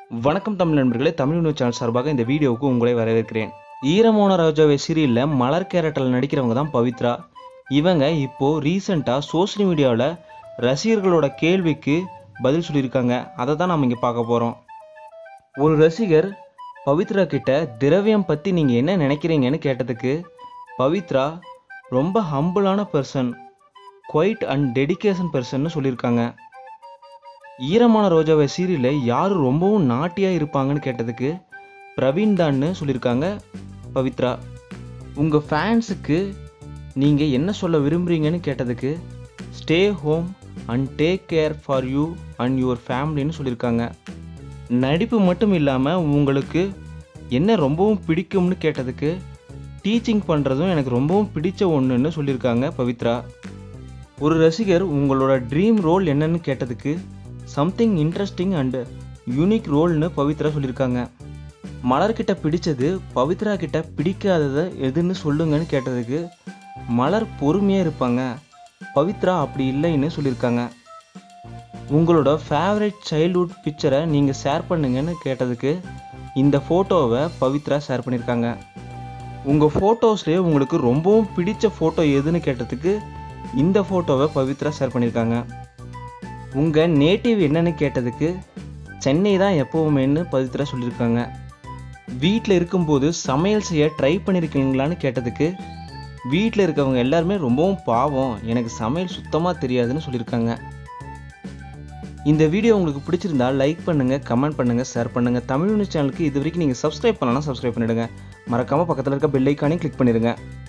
வணக்கம் தமிழ் நண்பர்களே Tamil news channel சார்பாக இந்த வீடியோவுக்கு உங்களை வரவேற்கிறேன் ஈரமோன ராஜாவை சீரியலில் மலர் கேரக்டரில் நடிக்கிறவங்க தான் பவித்ரா இவங்க இப்போது ரீசெண்டாக சோஷியல் மீடியாவில் ரசிகர்களோட கேள்விக்கு பதில் சொல்லியிருக்காங்க அதை தான் நம்ம இங்கே பார்க்க போகிறோம் ஒரு ரசிகர் பவித்ரா கிட்ட திரவியம் பற்றி நீங்கள் என்ன நினைக்கிறீங்கன்னு கேட்டதுக்கு பவித்ரா ரொம்ப ஹம்பிளான பர்சன் குவைட் அண்ட் டெடிகேஷன் பர்சன்னு சொல்லியிருக்காங்க ஈரமான ரோஜாவை சீரியலில் யார் ரொம்பவும் நாட்டியாக இருப்பாங்கன்னு கேட்டதுக்கு பிரவீன் தான்னு சொல்லியிருக்காங்க பவித்ரா உங்கள் ஃபேன்ஸுக்கு நீங்கள் என்ன சொல்ல விரும்புகிறீங்கன்னு கேட்டதுக்கு stay home and take care for you and your ஃபேமிலின்னு சொல்லியிருக்காங்க நடிப்பு மட்டும் இல்லாமல் உங்களுக்கு என்ன ரொம்பவும் பிடிக்கும்னு கேட்டதுக்கு டீச்சிங் பண்ணுறதும் எனக்கு ரொம்பவும் பிடிச்ச ஒன்றுன்னு சொல்லியிருக்காங்க பவித்ரா ஒரு ரசிகர் உங்களோட ட்ரீம் ரோல் என்னன்னு கேட்டதுக்கு சம்திங் இன்ட்ரெஸ்டிங் அண்டு யூனிக் ரோல்னு பவித்ரா சொல்லியிருக்காங்க மலர்கிட்ட பிடிச்சது பவித்ரா கிட்ட பிடிக்காததை எதுன்னு சொல்லுங்கன்னு கேட்டதுக்கு மலர் பொறுமையாக இருப்பாங்க பவித்ரா அப்படி இல்லைன்னு சொல்லியிருக்காங்க உங்களோட ஃபேவரட் சைல்ட்ஹுட் பிக்சரை நீங்கள் ஷேர் பண்ணுங்கன்னு கேட்டதுக்கு இந்த ஃபோட்டோவை பவித்ரா ஷேர் பண்ணியிருக்காங்க உங்கள் ஃபோட்டோஸ்லேயே உங்களுக்கு ரொம்பவும் பிடிச்ச ஃபோட்டோ எதுன்னு கேட்டதுக்கு இந்த ஃபோட்டோவை பவித்ரா ஷேர் பண்ணியிருக்காங்க உங்கள் நேட்டிவ் என்னன்னு கேட்டதுக்கு சென்னை தான் எப்போவுமேன்னு பவித்ரா சொல்லியிருக்காங்க வீட்டில் இருக்கும்போது சமையல் செய்ய ட்ரை பண்ணியிருக்கீங்களான்னு கேட்டதுக்கு வீட்டில் இருக்கவங்க எல்லாருமே ரொம்பவும் பாவம் எனக்கு சமையல் சுத்தமாக தெரியாதுன்னு சொல்லியிருக்காங்க இந்த வீடியோ உங்களுக்கு பிடிச்சிருந்தா லைக் பண்ணுங்கள் கமெண்ட் பண்ணுங்கள் ஷேர் பண்ணுங்கள் தமிழ் நியூஸ் சேனலுக்கு இது வரைக்கும் நீங்கள் சப்ஸ்கிரைப் பண்ணலாம் சப்ஸ்கிரைப் பண்ணிடுங்க மறக்காமல் பக்கத்தில் இருக்க பெல் ஐக்கானையும் கிளிக் பண்ணிடுங்க